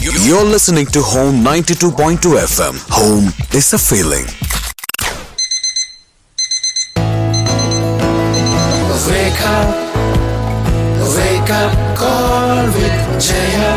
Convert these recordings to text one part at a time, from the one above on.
You're listening to Home 92.2 FM. Home is a feeling. Wake up, wake up, call with Jaya.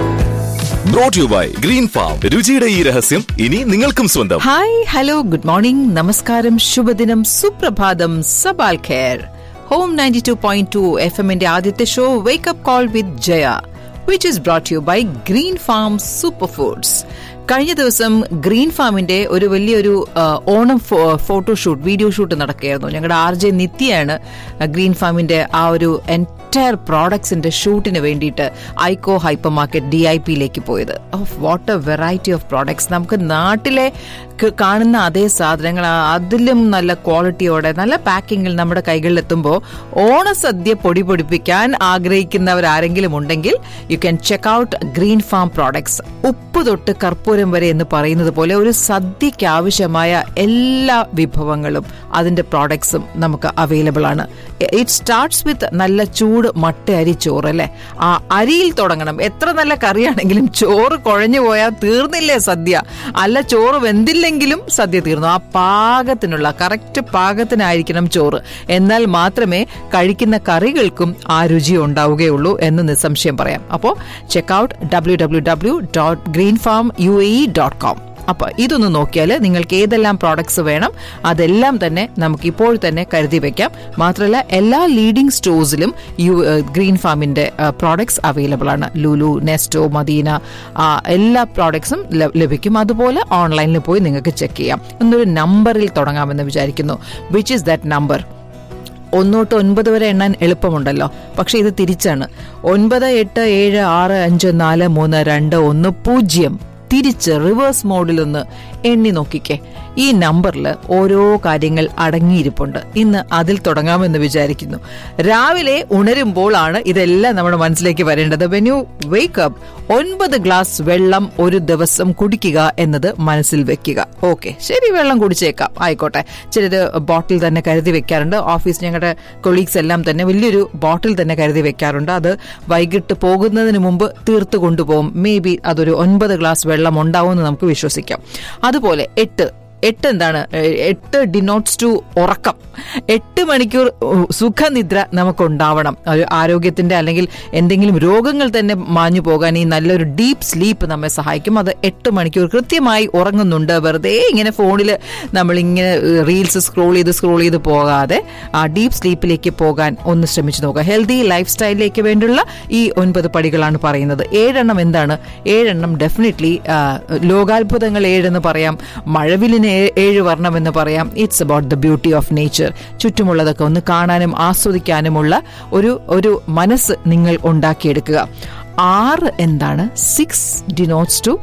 Brought you by green farm രുചിയുടെ ഈ രഹസ്യം ഇനി നിങ്ങൾക്കും സ്വന്തം hi hello good morning നമസ്കാരം ശുഭദിനം സുപ്രഭാതം സബാൽ ഖേർ ഹോം ninety two point two F എമ്മിന്റെ ആദ്യത്തെ show wake up call with Jaya which is brought you by green farm super foods കഴിഞ്ഞ ദിവസം ഗ്രീൻ ഫാമിന്റെ ഒരു വലിയൊരു ആ, ഓണം ഫോട്ടോഷൂട്ട് വീഡിയോ ഷൂട്ട് നടക്കുകയായിരുന്നു ഞങ്ങളുടെ ആർ ജെ നിത്യയാണ് ഗ്രീൻ ഫാമിന്റെ ആ ഒരു എൻറ്റയർ പ്രോഡക്ട്സിന്റെ ഷൂട്ടിന് വേണ്ടിയിട്ട് ഐക്കോ ഹൈപ്പർ മാർക്കറ്റ് ഡി ഐ പിയിലേക്ക് പോയത് of what a variety of products നമുക്ക് നാട്ടിലെ ക- കാണുന്ന അതേ സാധനങ്ങൾ ആ, അതിലും നല്ല ക്വാളിറ്റിയോടെ നല്ല പാക്കിങ്ങിൽ നമ്മുടെ കൈകളിലെത്തുമ്പോൾ ഓണസദ്യ പൊടി പൊടിപ്പിക്കാൻ ആഗ്രഹിക്കുന്നവർ ആരെങ്കിലും ഉണ്ടെങ്കിൽ you can check out Green Farm products ഉപ്പ് തൊട്ട് കർപ്പൂരം വരെ എന്ന് പറയുന്നത് പോലെ ഒരു സദ്യയ്ക്ക് ആവശ്യമായ എല്ലാ വിഭവങ്ങളും അതിന്റെ പ്രോഡക്ട്സും നമുക്ക് അവൈലബിൾ ആണ് ഇറ്റ് സ്റ്റാർട്ട്സ് വിത്ത് നല്ല ചൂട് മട്ട അരി ചോറ് അല്ലെ ആ അരിയിൽ തുടങ്ങണം എത്ര നല്ല കറിയാണെങ്കിലും ചോറ് കുഴഞ്ഞു പോയാൽ തീർന്നില്ലേ സദ്യ അല്ല ചോറ് വെന്തില്ലെങ്കിലും സദ്യ തീർന്നു ആ പാകത്തിനുള്ള കറക്റ്റ് പാകത്തിനായിരിക്കണം ചോറ് എന്നാൽ മാത്രമേ കഴിക്കുന്ന കറികൾക്കും ആ രുചി ഉണ്ടാവുകയുള്ളൂ എന്ന് നിസ്സംശയം പറയാം അപ്പോൾ checkout W W W dot Green Farm U A dot com അപ്പൊ ഇതൊന്ന് നോക്കിയാൽ നിങ്ങൾക്ക് ഏതെല്ലാം പ്രോഡക്ട്സ് വേണം അതെല്ലാം തന്നെ നമുക്ക് ഇപ്പോൾ തന്നെ കരുതി വെക്കാം മാത്രമല്ല എല്ലാ ലീഡിംഗ് സ്റ്റോഴ്സിലും യു ഗ്രീൻ ഫാമിന്റെ പ്രോഡക്ട്സ് അവൈലബിൾ ആണ് ലുലു നെസ്റ്റോ മദീന ആ, എല്ലാ പ്രോഡക്ട്സും ലഭിക്കും അതുപോലെ ഓൺലൈനിൽ പോയി നിങ്ങൾക്ക് ചെക്ക് ചെയ്യാം എന്നൊരു നമ്പറിൽ തുടങ്ങാമെന്ന് വിചാരിക്കുന്നു വിച്ച് ഇസ് ദാറ്റ് നമ്പർ ഒന്നോട്ട് ഒൻപത് വരെ എണ്ണാൻ എളുപ്പമുണ്ടല്ലോ പക്ഷെ ഇത് തിരിച്ചാണ് ഒൻപത് എട്ട് ഏഴ് ആറ് അഞ്ച് നാല് മൂന്ന് രണ്ട് ഒന്ന് പൂജ്യം തിരിച്ച് റിവേഴ്സ് മോഡിലൊന്ന് എണ്ണി നോക്കിക്കേ ഈ നമ്പറിൽ ഓരോ കാര്യങ്ങൾ അടങ്ങിയിരിപ്പുണ്ട് ഇന്ന് അതിൽ തുടങ്ങാമെന്ന് വിചാരിക്കുന്നു രാവിലെ ഉണരുമ്പോൾ ആണ് ഇതെല്ലാം നമ്മുടെ മനസ്സിലേക്ക് വരേണ്ടത് വെൻ യു വേക്ക് അപ്പ് ഒൻപത് ഗ്ലാസ് വെള്ളം ഒരു ദിവസം കുടിക്കുക എന്നത് മനസ്സിൽ വെക്കുക ഓക്കെ ശരി വെള്ളം കുടിച്ചേക്കാം ആയിക്കോട്ടെ ചിലര് ബോട്ടിൽ തന്നെ കരുതി വെക്കാറുണ്ട് ഓഫീസ് ഞങ്ങളുടെ കൊളീഗ്സ് എല്ലാം തന്നെ വലിയൊരു ബോട്ടിൽ തന്നെ കരുതി വെക്കാറുണ്ട് അത് വൈകിട്ട് പോകുന്നതിന് മുമ്പ് തീർത്ത് കൊണ്ടുപോകും മേ ബി അതൊരു ഒൻപത് ഗ്ലാസ് വെള്ളം ഉണ്ടാവുമെന്ന് നമുക്ക് വിശ്വസിക്കാം അതുപോലെ എട്ട് എട്ട് എന്താണ് എ- എട്ട് ഡിനോട്ട്സ് ടു ഉറക്കം എട്ട് മണിക്കൂർ ഉ, സുഖനിദ്ര നമുക്കുണ്ടാവണം ഒരു ആരോഗ്യത്തിന്റെ അല്ലെങ്കിൽ എന്തെങ്കിലും രോഗങ്ങൾ തന്നെ മാഞ്ഞു പോകാൻ ഈ നല്ലൊരു ഡീപ്പ് സ്ലീപ്പ് നമ്മെ സഹായിക്കും അത് എട്ട് മണിക്കൂർ കൃത്യമായി ഉറങ്ങുന്നുണ്ട് വെറുതെ ഇങ്ങനെ ഫോണിൽ നമ്മളിങ്ങനെ റീൽസ് സ്ക്രോൾ ചെയ്ത് സ്ക്രോൾ ചെയ്ത് പോകാതെ ആ ഡീപ്പ് സ്ലീപ്പിലേക്ക് പോകാൻ ഒന്ന് ശ്രമിച്ചു നോക്കുക ഹെൽത്തി ലൈഫ് സ്റ്റൈലിലേക്ക് വേണ്ടിയുള്ള ഈ ഒൻപത് പടികളാണ് പറയുന്നത് ഏഴെണ്ണം എന്താണ് ഏഴെണ്ണം ഡെഫിനറ്റ്ലി ലോകാത്ഭുതങ്ങൾ ഏഴെന്ന് പറയാം മഴവിലിന് ഏ- ഏഴ് വർണ്ണം എന്ന് പറയാം it's about the beauty of nature ചുറ്റുമുള്ളതൊക്കെ ഒന്ന് കാണാനും ആസ്വദിക്കാനുമുള്ള ഒരു ഒരു മനസ്സ് നിങ്ങൾ ഉണ്ടാക്കിയെടുക്കുക ആറ് എന്താണ് സിക്സ് ഡിനോട്ട്സ് ടു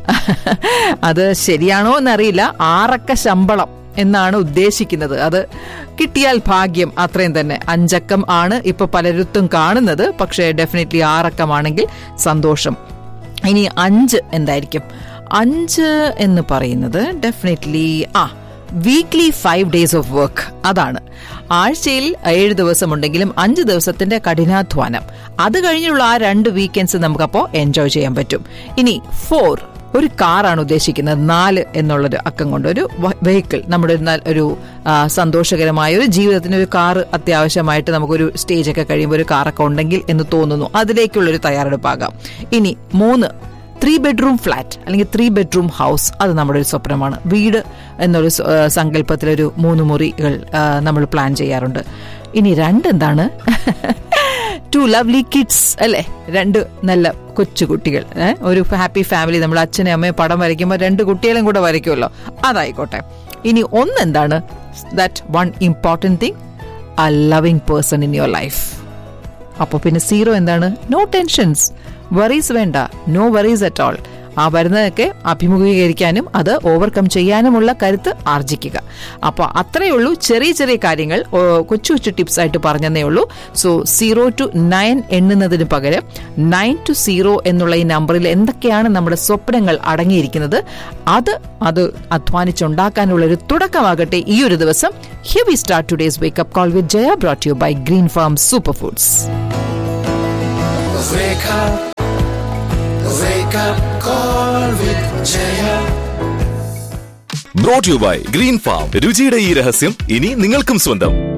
അത് ശരിയാണോ എന്നറിയില്ല ആറക്ക ശമ്പളം എന്നാണ് ഉദ്ദേശിക്കുന്നത് അത് കിട്ടിയാൽ ഭാഗ്യം അത്രയും തന്നെ അഞ്ചക്കം ആണ് ഇപ്പൊ പലരുത്തും കാണുന്നത് പക്ഷേ ഡെഫിനറ്റ്ലി ആറക്കമാണെങ്കിൽ സന്തോഷം ഇനി അഞ്ച് എന്തായിരിക്കും അഞ്ച് എന്ന് പറയുന്നത് ഡെഫിനറ്റ്ലി ആ weekly five days of work അതാണ് ആഴ്ചയിൽ ഏഴ് ദിവസമുണ്ടെങ്കിലും അഞ്ച് ദിവസത്തിന്റെ കഠിനാധ്വാനം അത് കഴിഞ്ഞുള്ള ആ രണ്ട് വീക്കെൻഡ്സ് നമുക്കപ്പോൾ എൻജോയ് ചെയ്യാൻ പറ്റും ഇനി ഫോർ ഒരു കാറാണ് ഉദ്ദേശിക്കുന്നത് നാല് എന്നുള്ളൊരു അക്കം കൊണ്ട് ഒരു വെഹിക്കിൾ നമ്മുടെ ഒരു നല്ല- ഒരു ആ, സന്തോഷകരമായ ഒരു ജീവിതത്തിന് ഒരു കാറ് അത്യാവശ്യമായിട്ട് നമുക്കൊരു സ്റ്റേജ് ഒക്കെ കഴിയുമ്പോൾ ഒരു കാറൊക്കെ ഉണ്ടെങ്കിൽ എന്ന് തോന്നുന്നു അതിലേക്കുള്ളൊരു തയ്യാറെടുപ്പാകാം ഇനി മൂന്ന് ത്രീ ബെഡ്റൂം ഫ്ലാറ്റ് അല്ലെങ്കിൽ ത്രീ ബെഡ്റൂം ഹൗസ് അത് നമ്മുടെ ഒരു സ്വപ്നമാണ് വീട് എന്നൊരു സ- ആ, സങ്കല്പത്തിലൊരു മൂന്ന് മുറികൾ ആ, നമ്മൾ പ്ലാൻ ചെയ്യാറുണ്ട് ഇനി രണ്ടെന്താണ് ടു ലവ്ലി കിഡ്സ് അല്ലേ രണ്ട് നല്ല കൊച്ചു കുട്ടികൾ ഏ? ഒരു ഹാപ്പി ഫാമിലി നമ്മൾ അച്ഛനെ അമ്മയെ പടം വരയ്ക്കുമ്പോൾ രണ്ട് കുട്ടികളും കൂടെ വരയ്ക്കുമല്ലോ അതായിക്കോട്ടെ ഇനി ഒന്നെന്താണ് that one important thing a loving person in your life അപ്പോൾ പിന്നെ സീറോ എന്താണ് നോ ടെൻഷൻസ് വറീസ് വേണ്ട നോ വറീസ് അറ്റ് ഓൾ ആ വരുന്നതൊക്കെ അഭിമുഖീകരിക്കാനും അത് ഓവർകം ചെയ്യാനുമുള്ള കരുത്ത് ആർജിക്കുക അപ്പോൾ അത്രയേ ഉള്ളൂ ചെറിയ ചെറിയ കാര്യങ്ങൾ ഓ, കൊച്ചു കൊച്ചു ടിപ്സ് ആയിട്ട് പറഞ്ഞതേ ഉള്ളൂ സോ സീറോ ടു നയൻ എണ്ണുന്നതിന് പകരം നയൻ ടു സീറോ എന്നുള്ള ഈ നമ്പറിൽ എന്തൊക്കെയാണ് നമ്മുടെ സ്വപ്നങ്ങൾ അടങ്ങിയിരിക്കുന്നത് അത് അത് അധ്വാനിച്ചുണ്ടാക്കാനുള്ള ഒരു തുടക്കമാകട്ടെ ഈ ഒരു ദിവസം here we start today's wake up call with Jaya brought you by green farm super foods Wake up, wake up, with Jaya. Brought you by green farm രുചിയുടെ ഈ രഹസ്യം ഇനി നിങ്ങൾക്കും സ്വന്തം